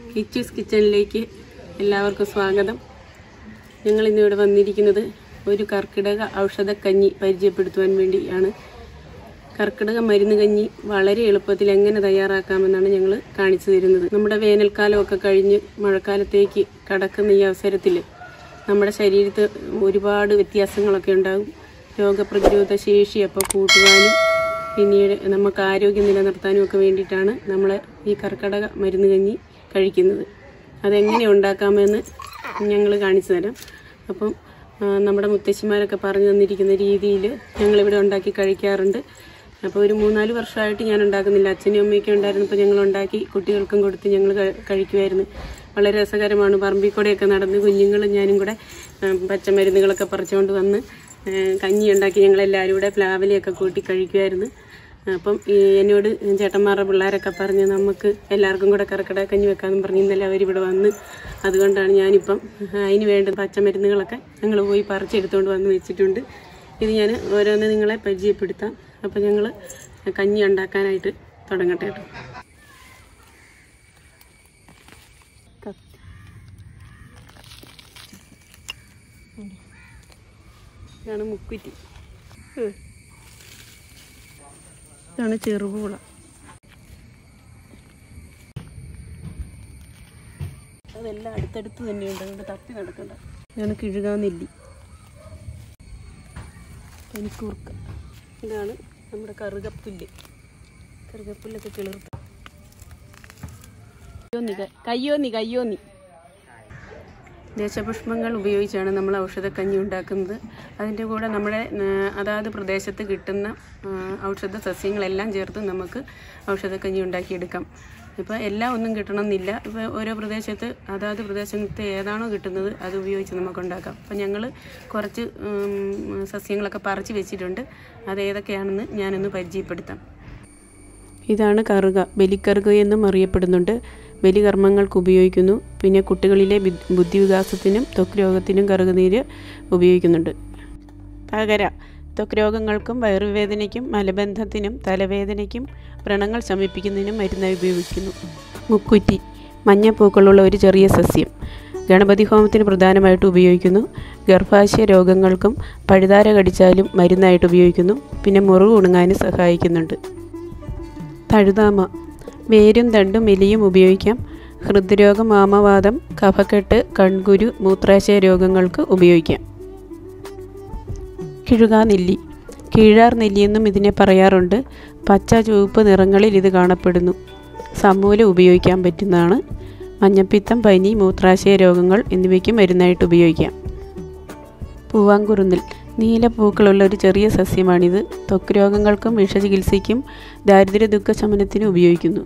കിച്ചൂസ് കിച്ചണിലേക്ക് എല്ലാവർക്കും സ്വാഗതം ഞങ്ങൾ ഇന്നിവിടെ വന്നിരിക്കുന്നത് ഒരു കർക്കിടക ഔഷധക്കഞ്ഞി പരിചയപ്പെടുത്തുവാൻ വേണ്ടിയാണ് കർക്കിടക മരുന്ന് കഞ്ഞി വളരെ എളുപ്പത്തിൽ എങ്ങനെ തയ്യാറാക്കാമെന്നാണ് ഞങ്ങൾ കാണിച്ചു തരുന്നത് നമ്മുടെ വേനൽക്കാലമൊക്കെ കഴിഞ്ഞ് മഴക്കാലത്തേക്ക് കടക്കുന്ന ഈ അവസരത്തിൽ നമ്മുടെ ശരീരത്ത് ഒരുപാട് വ്യത്യാസങ്ങളൊക്കെ ഉണ്ടാകും രോഗപ്രതിരോധ ശേഷി അപ്പോൾ കൂട്ടുവാനും പിന്നീട് നമുക്ക് ആരോഗ്യം നിലനിർത്താനും ഒക്കെ വേണ്ടിയിട്ടാണ് നമ്മൾ ഈ കർക്കിടക മരുന്ന് കഞ്ഞി കഴിക്കുന്നത് അതെങ്ങനെ ഉണ്ടാക്കാമെന്ന് ഞങ്ങൾ കാണിച്ചു തരാം അപ്പം ആ, നമ്മുടെ മുത്തശ്ശിമാരൊക്കെ പറഞ്ഞു തന്നിരിക്കുന്ന രീതിയിൽ ഞങ്ങളിവിടെ ഉണ്ടാക്കി കഴിക്കാറുണ്ട് അപ്പോൾ ഒരു മൂന്നാല് വർഷമായിട്ട് ഞാൻ ഉണ്ടാക്കുന്നില്ല അച്ഛനും അമ്മയൊക്കെ ഉണ്ടായിരുന്നപ്പോൾ ഞങ്ങൾ ഉണ്ടാക്കി കുട്ടികൾക്കും കൊടുത്ത് ഞങ്ങൾ കഴിക്കുമായിരുന്നു വളരെ രസകരമാണ് പറമ്പിൽ കൂടെയൊക്കെ നടന്ന് കുഞ്ഞുങ്ങളും ഞാനും കൂടെ ആ, പച്ചമരുന്നുകളൊക്കെ പറിച്ചുകൊണ്ട് വന്ന് ആ, കഞ്ഞി ഉണ്ടാക്കി ഞങ്ങളെല്ലാവരും കൂടെ പ്ലാവിലെയൊക്കെ കൂട്ടി കഴിക്കുമായിരുന്നു അപ്പം ഈ എന്നോട് ചേട്ടന്മാരുടെ പിള്ളേരൊക്കെ പറഞ്ഞ് നമുക്ക് എല്ലാവർക്കും കൂടെ കറക്കട കഞ്ഞി വെക്കാമെന്ന് പറഞ്ഞ് ഇന്നലെ അവരിവിടെ വന്ന് അതുകൊണ്ടാണ് ഞാനിപ്പം അതിന് വേണ്ട പച്ചമരുന്നുകളൊക്കെ ഞങ്ങൾ പോയി പറിച്ചെടുത്തുകൊണ്ട് വന്ന് വെച്ചിട്ടുണ്ട് ഇത് ഞാൻ ഓരോന്ന് നിങ്ങളെ പരിചയപ്പെടുത്താം അപ്പം ഞങ്ങൾ കഞ്ഞി ഉണ്ടാക്കാനായിട്ട് തുടങ്ങട്ടെ കേട്ടോ ഇതാണ് മുക്കുറ്റി ഉം. ഇതാണ് ചെറുപൂള അതെല്ലാം അടുത്തടുത്ത് തന്നെയുണ്ട് അതുകൊണ്ട് തപ്പി നടക്കണ്ട ഇതാണ് കിഴുകാനെല്ലി പനിക്കൂർക്ക ഇതാണ് നമ്മുടെ കറുകപ്പുല്ല് കറുകപ്പുല്ലൊക്കെ കിളിർത്ത കയ്യോന്നി ക- കയ്യോന്നി കയ്യോന്നി ദേശപുഷ്പങ്ങൾ ഉപയോഗിച്ചാണ് നമ്മൾ ഔഷധക്കഞ്ഞി ഉണ്ടാക്കുന്നത് അതിൻ്റെ കൂടെ നമ്മുടെ ആ, അതാത് പ്രദേശത്ത് കിട്ടുന്ന ആ, ഔഷധ സസ്യങ്ങളെല്ലാം ചേർത്ത് നമുക്ക് ഔഷധക്കഞ്ഞി ഉണ്ടാക്കിയെടുക്കാം ഇപ്പോൾ എല്ലാം ഒന്നും കിട്ടണമെന്നില്ല ഇപ്പോൾ ഓരോ പ്രദേശത്ത് അതാത് പ്രദേശത്ത് ഏതാണോ കിട്ടുന്നത് അത് ഉപയോഗിച്ച് നമുക്ക് ഉണ്ടാക്കാം അപ്പോൾ ഞങ്ങൾ കുറച്ച് ഉം, സസ്യങ്ങളൊക്കെ പറിച്ച് വെച്ചിട്ടുണ്ട് അത് ഏതൊക്കെയാണെന്ന് ഞാനൊന്ന് പരിചയപ്പെടുത്താം ഇതാണ് കറുക ബലിക്കറുക എന്നും അറിയപ്പെടുന്നുണ്ട് ബലികർമ്മങ്ങൾക്ക് ഉപയോഗിക്കുന്നു പിന്നെ കുട്ടികളിലെ ബി- ബുദ്ധിവികാസത്തിനും ത്വക്ക് രോഗത്തിനും കറുകനീര് ഉപയോഗിക്കുന്നുണ്ട് പകര ത്വക്ക് രോഗങ്ങൾക്കും വയറുവേദനയ്ക്കും മലബന്ധത്തിനും തലവേദനയ്ക്കും വ്രണങ്ങൾ ശമിപ്പിക്കുന്നതിനും മരുന്നായി ഉപയോഗിക്കുന്നു മുക്കുറ്റി മഞ്ഞപ്പൂക്കളുള്ള ഒരു ചെറിയ സസ്യം ഗണപതി ഹോമത്തിന് പ്രധാനമായിട്ട് ഉപയോഗിക്കുന്നു ഗർഭാശയ രോഗങ്ങൾക്കും പഴുതാര കടിച്ചാലും മരുന്നായിട്ട് ഉപയോഗിക്കുന്നു പിന്നെ മുറിവ് ഉണങ്ങാനും സഹായിക്കുന്നുണ്ട് തഴുതാമ വേരും തണ്ടും ഇലയും ഉപയോഗിക്കാം ഹൃദ്രോഗം ആമവാദം കഫക്കെട്ട് കൺകുരു മൂത്രാശയ രോഗങ്ങൾക്ക് ഉപയോഗിക്കാം കിഴുകാനെല്ലി കീഴാർ നെല്ലിയെന്നും ഇതിനെ പറയാറുണ്ട് പച്ച ചുവപ്പ് നിറങ്ങളിൽ ഇത് കാണപ്പെടുന്നു സമൂലം ഉപയോഗിക്കാൻ പറ്റുന്നതാണ് മഞ്ഞപ്പിത്തം പനി മൂത്രാശയ രോഗങ്ങൾ എന്നിവയ്ക്ക് മരുന്നായിട്ട് ഉപയോഗിക്കാം പൂവാങ്കുറുന്നിൽ നീലപ്പൂക്കളുള്ള ഒരു ചെറിയ സസ്യമാണിത് ത്വക്ക് രോഗങ്ങൾക്കും വിഷചികിത്സയ്ക്കും ദാരിദ്ര്യ ദുഃഖ ശമനത്തിനും ഉപയോഗിക്കുന്നു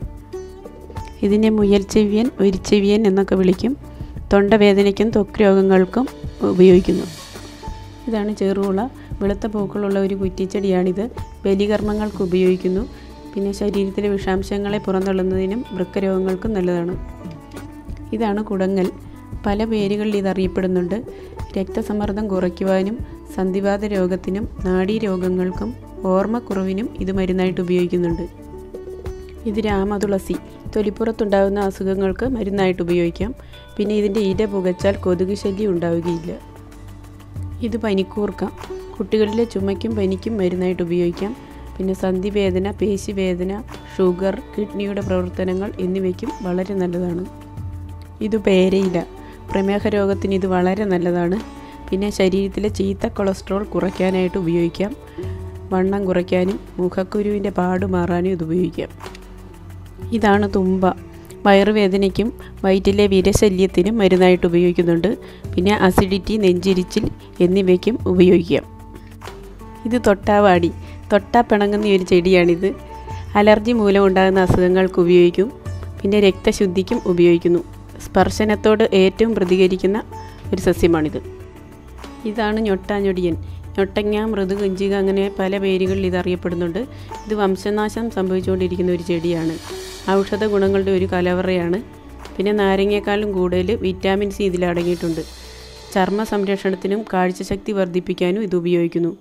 ഇതിനെ മുയൽച്ചെവിയൻ ഒരിച്ചെവിയൻ എന്നൊക്കെ വിളിക്കും തൊണ്ടവേദനയ്ക്കും ത്വക്ക് രോഗങ്ങൾക്കും ഉപയോഗിക്കുന്നു ഇതാണ് ചെറുകുള വെളുത്ത പൂക്കളുള്ള ഒരു കുറ്റിച്ചെടിയാണിത് ബലികർമ്മങ്ങൾക്ക് ഉപയോഗിക്കുന്നു പിന്നെ ശരീരത്തിലെ വിഷാംശങ്ങളെ പുറന്തള്ളുന്നതിനും വൃക്കരോഗങ്ങൾക്കും നല്ലതാണ് ഇതാണ് കുടങ്ങൽ പല പേരുകളിൽ ഇത് അറിയപ്പെടുന്നുണ്ട് രക്തസമ്മർദ്ദം കുറയ്ക്കുവാനും സന്ധിവാത രോഗത്തിനും നാഡീരോഗങ്ങൾക്കും ഓർമ്മക്കുറവിനും ഇത് മരുന്നായിട്ട് ഉപയോഗിക്കുന്നുണ്ട് ഇത് രാമതുളസി തൊലിപ്പുറത്തുണ്ടാകുന്ന അസുഖങ്ങൾക്ക് മരുന്നായിട്ട് ഉപയോഗിക്കാം പിന്നെ ഇതിൻ്റെ ഇര പുകച്ചാൽ കൊതുക് ശല്യം ഉണ്ടാവുകയില്ല ഇത് പനിക്കൂർക്ക കുട്ടികളിലെ ചുമയ്ക്കും പനിക്കും മരുന്നായിട്ട് ഉപയോഗിക്കാം പിന്നെ സന്ധിവേദന പേശിവേദന ഷുഗർ കിഡ്നിയുടെ പ്രവർത്തനങ്ങൾ എന്നിവയ്ക്കും വളരെ നല്ലതാണ് ഇത് പേരയില പ്രമേഹ രോഗത്തിന് ഇത് വളരെ നല്ലതാണ് പിന്നെ ശരീരത്തിലെ ചീത്ത കൊളസ്ട്രോൾ കുറയ്ക്കാനായിട്ട് ഉപയോഗിക്കാം വണ്ണം കുറയ്ക്കാനും മുഖക്കുരുവിൻ്റെ പാട് മാറാനും ഇത് ഉപയോഗിക്കാം ഇതാണ് തുമ്പ വയറുവേദനയ്ക്കും വയറ്റിലെ വിരശല്യത്തിനും മരുന്നായിട്ട് ഉപയോഗിക്കുന്നുണ്ട് പിന്നെ അസിഡിറ്റി നെഞ്ചിരിച്ചിൽ എന്നിവയ്ക്കും ഉപയോഗിക്കാം ഇത് തൊട്ടാവാടി തൊട്ടാ പിണങ്ങുന്ന ഒരു ചെടിയാണിത് അലർജി മൂലം ഉണ്ടാകുന്ന അസുഖങ്ങൾക്ക് ഉപയോഗിക്കും പിന്നെ രക്തശുദ്ധിക്കും ഉപയോഗിക്കുന്നു സ്പർശനത്തോട് ഏറ്റവും പ്രതികരിക്കുന്ന ഒരു സസ്യമാണിത് ഇതാണ് ഞൊട്ടാഞ്ഞൊടിയൻ ഞൊട്ടങ്ങ മൃദു കുഞ്ചിക അങ്ങനെ പല പേരുകളിൽ ഇത് അറിയപ്പെടുന്നുണ്ട് ഇത് വംശനാശം സംഭവിച്ചുകൊണ്ടിരിക്കുന്ന ഒരു ചെടിയാണ് ഔഷധ ഗുണങ്ങളുടെ ഒരു കലവറയാണ് പിന്നെ നാരങ്ങയെക്കാളും കൂടുതൽ വിറ്റാമിൻ സി ഇതിൽ അടങ്ങിയിട്ടുണ്ട് ചർമ്മ സംരക്ഷണത്തിനും കാഴ്ചശക്തി വർദ്ധിപ്പിക്കാനും ഇത് ഉപയോഗിക്കുന്നു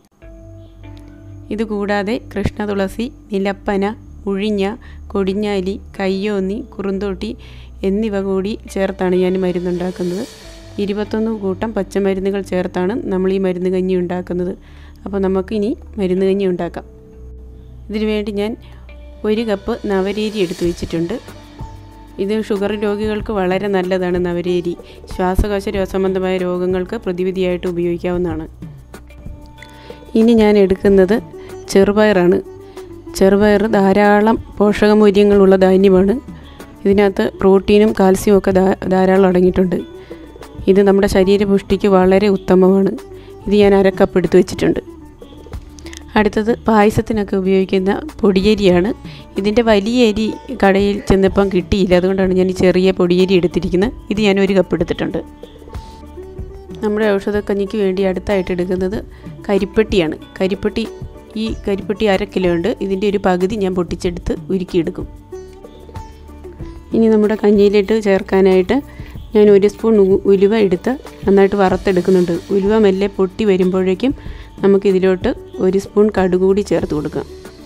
ഇതുകൂടാതെ കൃഷ്ണതുളസി നിലപ്പന ഉഴിഞ്ഞ കൊടിഞ്ഞാലി കയ്യോന്നി കുറുന്തോട്ടി എന്നിവ കൂടി ചേർത്താണ് ഞാൻ മരുന്നുണ്ടാക്കുന്നത് ഇരുപത്തൊന്ന് കൂട്ടം പച്ചമരുന്നുകൾ ചേർത്താണ് നമ്മൾ ഈ മരുന്ന് കഞ്ഞി ഉണ്ടാക്കുന്നത് അപ്പോൾ നമുക്ക് ഇനി മരുന്ന് കഞ്ഞി ഉണ്ടാക്കാം ഇതിനു വേണ്ടി ഞാൻ ഒരു കപ്പ് നവരേരി എടുത്തു വെച്ചിട്ടുണ്ട് ഇത് ഷുഗർ രോഗികൾക്ക് വളരെ നല്ലതാണ് നവരേരി ശ്വാസകോശ സംബന്ധമായ രോഗങ്ങൾക്ക് പ്രതിവിധിയായിട്ട് ഉപയോഗിക്കാവുന്നതാണ് ഇനി ഞാൻ എടുക്കുന്നത് ചെറുപയറാണ് ചെറുപയർ ധാരാളം പോഷകമൂല്യങ്ങളുള്ള ധാന്യമാണ് ഇതിനകത്ത് പ്രോട്ടീനും കാൽസ്യവും ഒക്കെ ധാരാളം അടങ്ങിയിട്ടുണ്ട് ഇത് നമ്മുടെ ശരീരപുഷ്ടിക്ക് വളരെ ഉത്തമമാണ് ഇത് ഞാൻ അരക്കപ്പ് എടുത്ത് വെച്ചിട്ടുണ്ട് അടുത്തത് പായസത്തിനൊക്കെ ഉപയോഗിക്കുന്ന പൊടിയരിയാണ് ഇതിൻ്റെ വലിയ അരി കടയിൽ ചെന്നപ്പം കിട്ടിയില്ല അതുകൊണ്ടാണ് ഞാൻ ഈ ചെറിയ പൊടിയരി എടുത്തിരിക്കുന്നത് ഇത് ഞാൻ ഒരു കപ്പ് എടുത്തിട്ടുണ്ട് നമ്മുടെ ഔഷധക്കഞ്ഞിക്ക് വേണ്ടി അടുത്തായിട്ട് എടുക്കുന്നത് കരിപ്പെട്ടിയാണ് കരിപ്പെട്ടി ഈ കരിപ്പെട്ടി അര കിലോ ഉണ്ട് ഇതിൻ്റെ ഒരു പകുതി ഞാൻ പൊട്ടിച്ചെടുത്ത് ഉരുക്കിയെടുക്കും ഇനി നമ്മുടെ കഞ്ഞിയിലിട്ട് ചേർക്കാനായിട്ട് ഞാൻ ഒരു സ്പൂൺ ഉലുവ എടുത്ത് നന്നായിട്ട് വറുത്തെടുക്കുന്നുണ്ട് ഉലുവ മെല്ലെ പൊട്ടി വരുമ്പോഴേക്കും നമുക്കിതിലോട്ട് ഒരു സ്പൂൺ കടുകൂടി ചേർത്ത് കൊടുക്കാം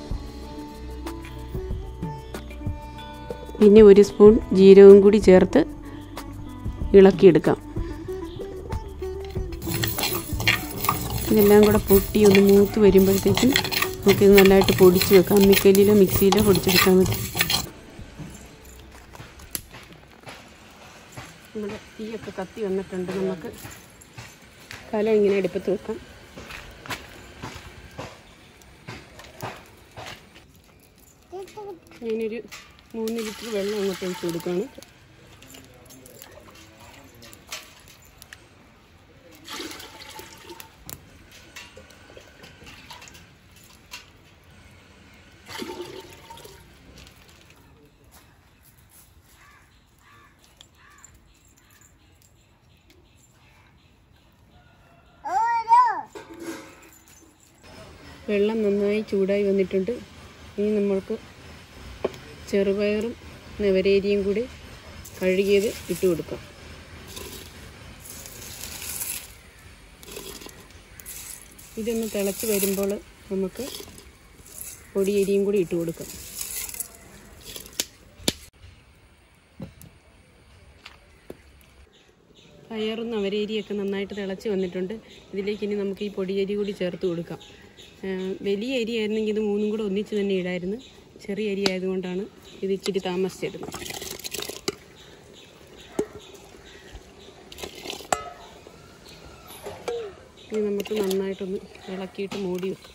പിന്നെ ഒരു സ്പൂൺ ജീരകവും കൂടി ചേർത്ത് ഇളക്കിയെടുക്കാം ഇതെല്ലാം കൂടെ പൊട്ടി ഒന്ന് മൂത്ത് വരുമ്പോഴത്തേക്കും നമുക്കിത് നല്ലതായിട്ട് പൊടിച്ച് വെക്കാം അമ്മിക്കല്ലിലോ മിക്സിയിലോ പൊടിച്ചെടുക്കാൻ മതി നമ്മുടെ തീയൊക്കെ കത്തി വന്നിട്ടുണ്ട് നമുക്ക് കല ഇങ്ങനെ അടുപ്പത്ത് വെക്കാം ഞാനൊരു മൂന്ന് ലിറ്റർ വെള്ളം അങ്ങോട്ട് ഒഴിച്ച് കൊടുക്കുകയാണ് വെള്ളം നന്നായി ചൂടായി വന്നിട്ടുണ്ട് ഇനി നമ്മൾക്ക് ചെറുപയറും നവരേരിയും കൂടി കഴുകിയത് ഇട്ട് കൊടുക്കാം ഇതൊന്ന് തിളച്ച് വരുമ്പോൾ നമുക്ക് പൊടിയരിയും കൂടി ഇട്ട് കൊടുക്കാം പയറും നവരേരിയൊക്കെ നന്നായിട്ട് തിളച്ച് വന്നിട്ടുണ്ട് ഇതിലേക്ക് ഇനി നമുക്ക് ഈ പൊടിയരി കൂടി ചേർത്ത് കൊടുക്കാം വലിയ അരി ആയിരുന്നെങ്കിൽ ഇത് മൂന്നും കൂടെ ഒന്നിച്ച് തന്നെ ഇടായിരുന്നു ചെറിയ അരി ആയതുകൊണ്ടാണ് ഇത് ഇച്ചിരി താമസിച്ചിടുന്നത് ഇനി നമുക്ക് നന്നായിട്ടൊന്ന് ഇളക്കിയിട്ട് മൂടി വെക്കാം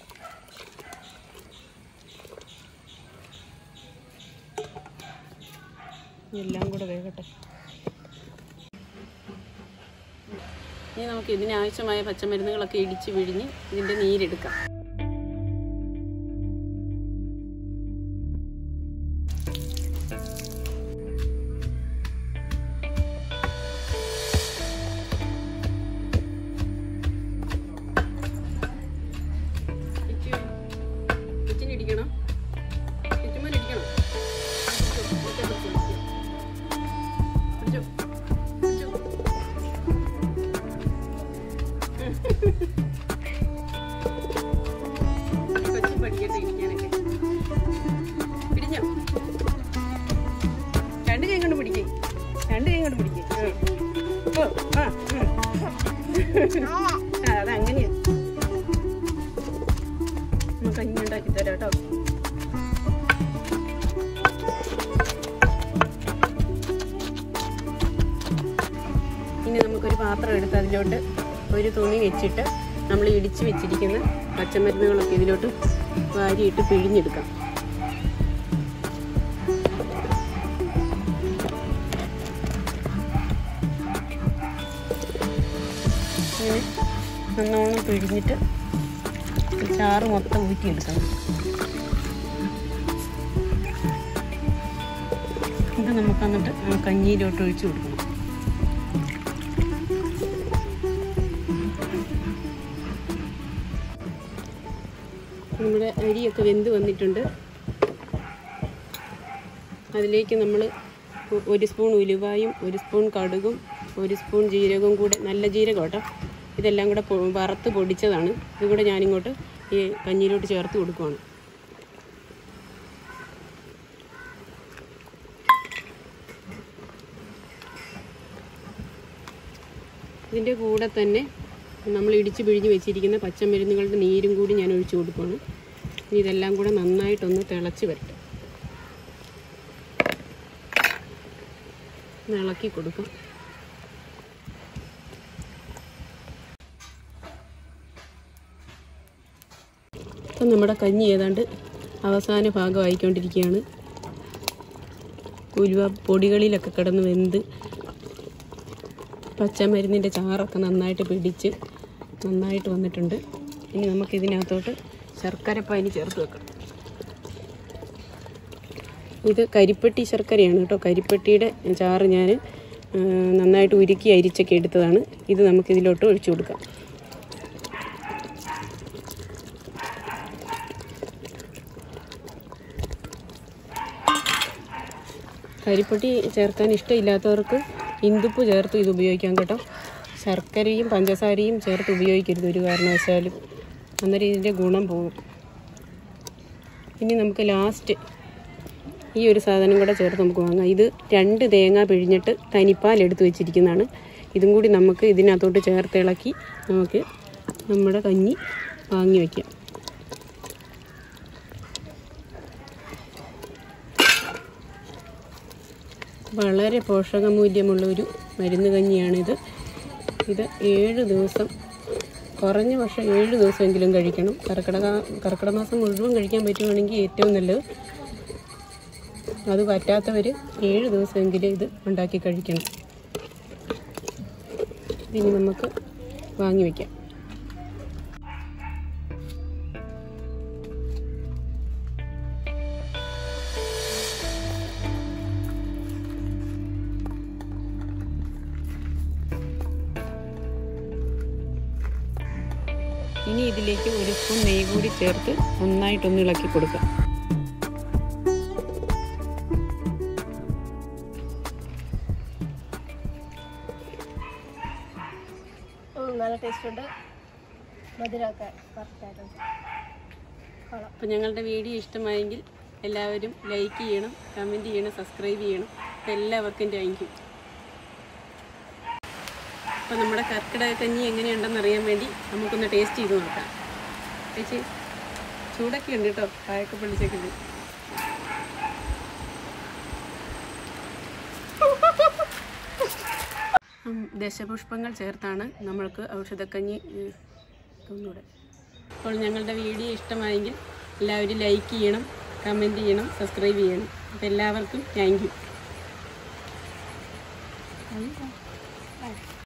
എല്ലാം കൂടെ വേകട്ടെ ഇനി നമുക്ക് ഇതിനാവശ്യമായ പച്ചമരുന്നുകളൊക്കെ ഇടിച്ച് പിഴിഞ്ഞ് ഇതിൻ്റെ നീരെടുക്കാം ഇടിക്കണം ചുറ്റുമ്പോൾ ഇടിക്കണം പിടിച്ചോ പിടിച്ചോ കൊച്ചു പഠിക്കട്ടെ ഇരിക്കാനൊക്കെ പിടിഞ്ഞോ രണ്ട് കൈ കൊണ്ട് പിടിക്കേ രണ്ട് കൈ കൊണ്ട് പിടിക്കേ ഓ ആ ഉം. ആ അതങ്ങനെയാ നമുക്ക് കഞ്ഞി ഉണ്ടാക്കി തരാം കേട്ടോ ഇനി നമുക്കൊരു പാത്രം എടുത്ത് അതിലോട്ട് ഒരു തുണി വെച്ചിട്ട് നമ്മൾ ഇടിച്ച് വെച്ചിരിക്കുന്ന പച്ചമരുന്നുകളൊക്കെ ഇതിലോട്ട് വാരിയിട്ട് പിഴിഞ്ഞെടുക്കാം ഇങ്ങനെ നന്നോണം പിഴിഞ്ഞിട്ട് ഈ ചാറ് മൊത്തം ഊറ്റിയെടുക്കണം ഇത് നമുക്ക് എന്നിട്ട് ആ കഞ്ഞിയിലോട്ട് ഒഴിച്ചു കൊടുക്കണം നമ്മുടെ അരിയൊക്കെ വെന്ത് വന്നിട്ടുണ്ട് അതിലേക്ക് നമ്മൾ ഒരു സ്പൂൺ ഉലുവായും ഒരു സ്പൂൺ കടുകും ഒരു സ്പൂൺ ജീരകവും കൂടെ നല്ല ജീരകം കേട്ടോ ഇതെല്ലാം കൂടെ പൊ- വറുത്ത് പൊടിച്ചതാണ് ഇത് കൂടെ ഞാനിങ്ങോട്ട് ഈ കഞ്ഞിയിലോട്ട് ചേർത്ത് കൊടുക്കുവാണ് ഇതിൻ്റെ കൂടെ തന്നെ നമ്മൾ ഇടിച്ച് പിഴിഞ്ഞ് വെച്ചിരിക്കുന്ന പച്ചമരുന്നുകളുടെ നീരും കൂടി ഞാൻ ഒഴിച്ചു കൊടുക്കുകയാണ് ഇനി ഇതെല്ലാം കൂടെ നന്നായിട്ടൊന്ന് തിളച്ച് വരട്ടെ ഒന്ന് ഇളക്കി കൊടുക്കാം ഇപ്പം നമ്മുടെ കഞ്ഞി ഏതാണ്ട് അവസാന ഭാഗം ആയിക്കൊണ്ടിരിക്കുകയാണ് ഉലുവ പൊടികളിലൊക്കെ കിടന്ന് വെന്ത് പച്ചമരുന്നിൻ്റെ ചാറൊക്കെ നന്നായിട്ട് പിടിച്ച് നന്നായിട്ട് വന്നിട്ടുണ്ട് ഇനി നമുക്ക് ഇതിനകത്തോട്ട് ശർക്കരപ്പാനി ചേർത്ത് വെക്കാം ഇത് കരിപ്പെട്ടി ശർക്കരയാണ് കേട്ടോ കരിപ്പെട്ടിയുടെ ചാറ് ഞാൻ നന്നായിട്ട് ഉരുക്കി അരിച്ചൊക്കെ എടുത്തതാണ് ഇത് നമുക്കിതിലോട്ട് ഒഴിച്ചു കൊടുക്കാം കരിപ്പൊട്ടി ചേർക്കാൻ ഇഷ്ടമില്ലാത്തവർക്ക് ഇന്ദുപ്പ് ചേർത്ത് ഇത് ഉപയോഗിക്കാം കേട്ടോ ശർക്കരയും പഞ്ചസാരയും ചേർത്ത് ഉപയോഗിക്കരുത് ഒരു കാരണവശാലും അന്നേരം ഇതിൻ്റെ ഗുണം പോകും ഇനി നമുക്ക് ലാസ്റ്റ് ഈ ഒരു സാധനം കൂടെ ചേർത്ത് നമുക്ക് വാങ്ങാം ഇത് രണ്ട് തേങ്ങ പിഴിഞ്ഞിട്ട് തനിപ്പാൽ എടുത്ത് വെച്ചിരിക്കുന്നതാണ് ഇതും കൂടി നമുക്ക് ഇതിനകത്തോട്ട് ചേർത്ത് ഇളക്കി നമുക്ക് നമ്മുടെ കഞ്ഞി വാങ്ങി വയ്ക്കാം വളരെ പോഷകമൂല്യമുള്ള ഒരു മരുന്ന് കഞ്ഞിയാണിത് ഇത് ഏഴ് ദിവസം കുറഞ്ഞ പക്ഷം ഏഴ് ദിവസമെങ്കിലും കഴിക്കണം കർക്കിടക കർക്കിടക മാസം മുഴുവൻ കഴിക്കാൻ പറ്റുവാണെങ്കിൽ ഏറ്റവും നല്ലത് അത് പറ്റാത്തവർ ഏഴ് ദിവസമെങ്കിലും ഇത് ഉണ്ടാക്കി കഴിക്കണം ഇനി നമുക്ക് വാങ്ങി വയ്ക്കാം ഇനി ഇതിലേക്ക് ഒരു സ്പൂൺ നെയ്യ് കൂടി ചേർത്ത് നന്നായിട്ടൊന്ന് ഇളക്കി കൊടുക്കാം നല്ല ടേസ്റ്റ് ഉണ്ട് മധുരമൊക്കെ കറക്റ്റായിട്ടുണ്ട് കൊള്ളാം അപ്പോൾ ഞങ്ങളുടെ വീഡിയോ ഇഷ്ടമായെങ്കിൽ എല്ലാവരും ലൈക്ക് ചെയ്യണം കമൻറ്റ് ചെയ്യണം സബ്സ്ക്രൈബ് ചെയ്യണം അപ്പോൾ എല്ലാവർക്കും താങ്ക് യു അപ്പോൾ നമ്മുടെ കർക്കിടക കഞ്ഞി എങ്ങനെയുണ്ടെന്ന് അറിയാൻ വേണ്ടി നമുക്കൊന്ന് ടേസ്റ്റ് ചെയ്ത് നോക്കാം ചേച്ചി ചൂടൊക്കെ ഉണ്ട് കേട്ടോ കായൊക്കെ പൊള്ളിച്ചൊക്കെ ഉണ്ട് ഉം, ദശപുഷ്പങ്ങൾ ചേർത്താണ് നമ്മൾക്ക് ഔഷധക്കഞ്ഞി ഉം, ഒന്നുകൂടെ അപ്പോൾ ഞങ്ങളുടെ വീഡിയോ ഇഷ്ടമായെങ്കിൽ എല്ലാവരും ലൈക്ക് ചെയ്യണം കമൻറ്റ് ചെയ്യണം സബ്സ്ക്രൈബ് ചെയ്യണം അപ്പോൾ എല്ലാവർക്കും താങ്ക് യു